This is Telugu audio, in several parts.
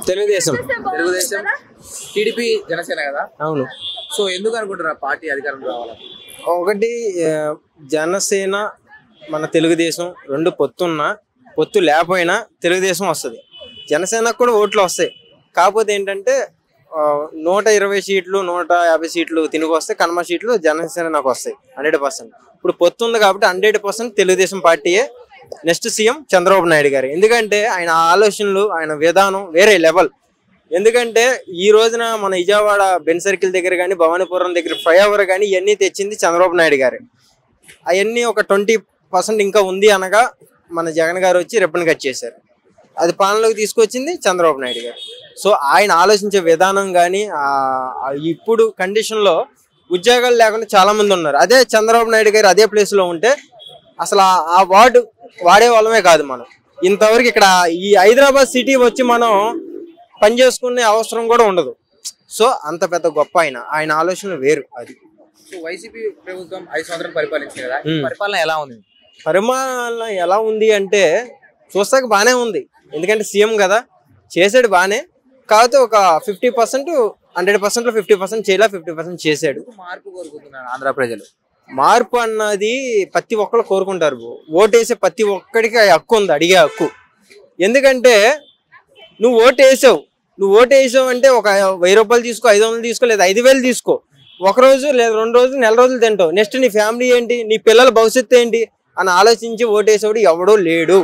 తెలుగుదేశం తెలుగుదేశం టీడీపీ జనసేన కదా అవును సో ఎందుకు అనుకుంటున్నారు పార్టీ అధికారం రావాలి ఒకటి ఆ, జనసేన మన తెలుగుదేశం రెండు పొత్తున్నా పొత్తు లేకపోయినా తెలుగుదేశం వస్తుంది జనసేనకు కూడా ఓట్లు వస్తాయి కాకపోతే ఏంటంటే ఆ, నూట ఇరవై సీట్లు నూట యాభై సీట్లు తిరిగి వస్తే కనుమ సీట్లు జనసేన నాకు వస్తాయి హండ్రెడ్ పర్సెంట్ ఇప్పుడు పొత్తు ఉంది కాబట్టి హండ్రెడ్ పర్సెంట్ తెలుగుదేశం పార్టీయే నెక్స్ట్ సీఎం చంద్రబాబు నాయుడు గారు ఎందుకంటే ఆయన ఆలోచనలు ఆయన విధానం వేరే లెవెల్ ఎందుకంటే ఈ రోజున మన విజయవాడ బెన్ సర్కిల్ దగ్గర కానీ భవానీపురం దగ్గర ఫ్లైఓవర్ కానీ ఇవన్నీ తెచ్చింది చంద్రబాబు నాయుడు గారే అవన్నీ ఒక ట్వంటీ పర్సెంట్ ఇంకా ఉంది అనగా మన జగన్ గారు వచ్చి రిబ్బన్ కట్ చేశారు అది పాలనలోకి తీసుకొచ్చింది చంద్రబాబు నాయుడు గారు సో ఆయన ఆలోచించే విధానం కానీ ఇప్పుడు కండిషన్లో ఉద్యోగాలు లేకుండా చాలా మంది ఉన్నారు అదే చంద్రబాబు నాయుడు గారు అదే ప్లేస్లో ఉంటే అసలు ఆ- ఆ వార్డు వాడే వాళ్ళమే కాదు మనం ఇంతవరకు ఇక్కడ ఈ హైదరాబాద్ సిటీ వచ్చి మనం పని చేసుకునే అవసరం కూడా ఉండదు సో అంత పెద్ద గొప్ప ఆయన ఆయన ఆలోచన వేరు అది సో వైసీపీ ప్రభుత్వం ఐదు సంవత్సరాలు పరిపాలించింది కదా ఈ మ్మ్. పరిపాలన ఎలా ఉంది పరిమాణం ఎలా ఉంది అంటే చూస్తాక బాగానే ఉంది ఎందుకంటే సీఎం కదా చేసాడు బాగానే కాకపోతే ఒక ఫిఫ్టీ పర్సెంట్ హండ్రెడ్ పర్సెంట్లో ఫిఫ్టీ పర్సెంట్ చేయలే ఫిఫ్టీ పర్సెంట్ చేశాడు ఎందుకు మార్పు కోరుకుంటున్నారు ఆంధ్ర ప్రజలు మార్పు అన్నది ప్రతి ఒక్కరు కోరుకుంటారు బ్రో. ఓటేసే ప్రతి ఒక్కడికి ఆ హక్కు ఉంది అడిగే హక్కు ఎందుకంటే నువ్వు ఓటు వేసావు నువ్వు ఓటు వేసావు అంటే ఒక వెయ్యి రూపాయలు తీసుకో ఐదు వందలు తీసుకో లేదా ఐదు వేలు తీసుకో ఒక రోజు లేదా రెండు రోజులు నెల రోజులు తింటావు నెక్స్ట్ నీ ఫ్యామిలీ ఏంటి నీ పిల్లల భవిష్యత్తు ఏంటి అని ఆలోచించి ఓటు వేసేవాడు ఎవడో లేడు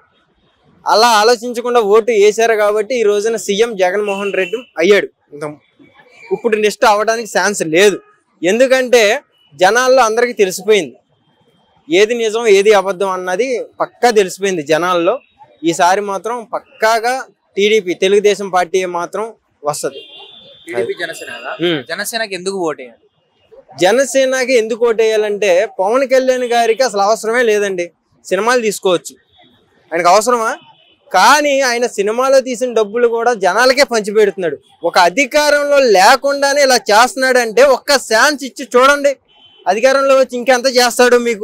అలా ఆలోచించకుండా ఓటు వేశారు కాబట్టి ఈ రోజున సీఎం జగన్మోహన్ రెడ్డి అయ్యాడు ఇంత- ఇప్పుడు నెక్స్ట్ అవ్వడానికి ఛాన్స్ లేదు ఎందుకంటే జనాల్లో అందరికీ తెలిసిపోయింది ఏది నిజం ఏది అబద్ధం అన్నది పక్కా తెలిసిపోయింది జనాల్లో ఈసారి మాత్రం పక్కాగా టీడీపీ తెలుగుదేశం పార్టీ మాత్రం వస్తుంది టీడీపీ జనసేన కదా జనసేనకి ఎందుకు ఓటేయాలి జనసేనకి ఎందుకు ఓటేయాలంటే పవన్ కళ్యాణ్ గారికి అసలు అవసరమే లేదండి సినిమాలు తీసుకోవచ్చు ఆయనకు అవసరమా కానీ ఆయన సినిమాలో తీసిన డబ్బులు కూడా జనాలకే పంచిపెడుతున్నాడు ఒక అధికారంలో లేకుండానే ఇలా చేస్తున్నాడు అంటే ఒక్క ఛాన్స్ ఇచ్చి చూడండి అధికారంలో వచ్చి ఇంకెంత చేస్తాడు మీకు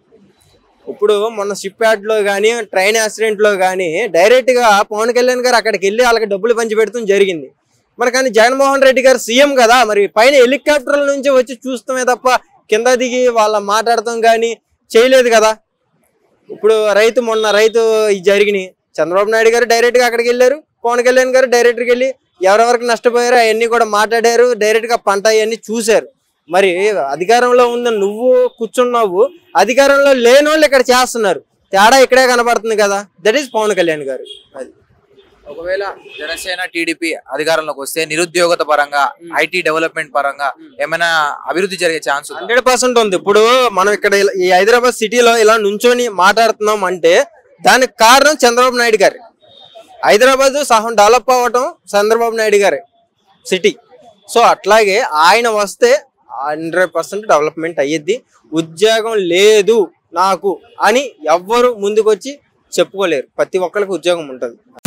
ఇప్పుడు మొన్న షిప్ యార్డ్లో కానీ ట్రైన్ యాక్సిడెంట్లో కానీ డైరెక్ట్గా పవన్ కళ్యాణ్ గారు అక్కడికి వెళ్ళి వాళ్ళకి డబ్బులు పంచిపెడతాం జరిగింది మరి కానీ జగన్మోహన్ రెడ్డి గారు సీఎం కదా మరి పైన హెలికాప్టర్ల నుంచి వచ్చి చూస్తామే తప్ప కింద దిగి వాళ్ళ మాట్లాడతాం కానీ చేయలేదు కదా ఇప్పుడు రైతు మొన్న రైతు ఇది జరిగినాయి చంద్రబాబు నాయుడు గారు డైరెక్ట్గా అక్కడికి వెళ్ళారు పవన్ కళ్యాణ్ గారు డైరెక్ట్గా వెళ్ళి ఎవరెవరికి నష్టపోయారో అవన్నీ కూడా మాట్లాడారు డైరెక్ట్గా పంట అవన్నీ చూశారు మరి అధికారంలో ఉన్న నువ్వు కూర్చున్నావు అధికారంలో లేని వాళ్ళు ఇక్కడ చేస్తున్నారు తేడా ఇక్కడే కనబడుతుంది కదా దట్ ఈస్ పవన్ కళ్యాణ్ గారు అది ఒకవేళ జనసేన టీడీపీ అధికారంలోకి వస్తే నిరుద్యోగత పరంగా ఐటీ డెవలప్మెంట్ పరంగా ఏమైనా అభివృద్ధి జరిగే ఛాన్స్ ఉందా హండ్రెడ్ పర్సెంట్ ఉంది ఇప్పుడు మనం ఇక్కడ ఇలా- ఈ హైదరాబాద్ సిటీలో ఇలా నుంచొని మాట్లాడుతున్నాం అంటే దానికి కారణం చంద్రబాబు నాయుడు గారు హైదరాబాద్ సహం డెవలప్ అవ్వటం చంద్రబాబు నాయుడు గారే సిటీ సో అట్లాగే ఆయన వస్తే హండ్రెడ్ పర్సెంట్ డెవలప్మెంట్ అయ్యిద్ది ఉద్యోగం లేదు నాకు అని ఎవ్వరు ముందుకొచ్చి చెప్పుకోలేరు ప్రతి ఒక్కరికి ఉద్యోగం ఉంటుంది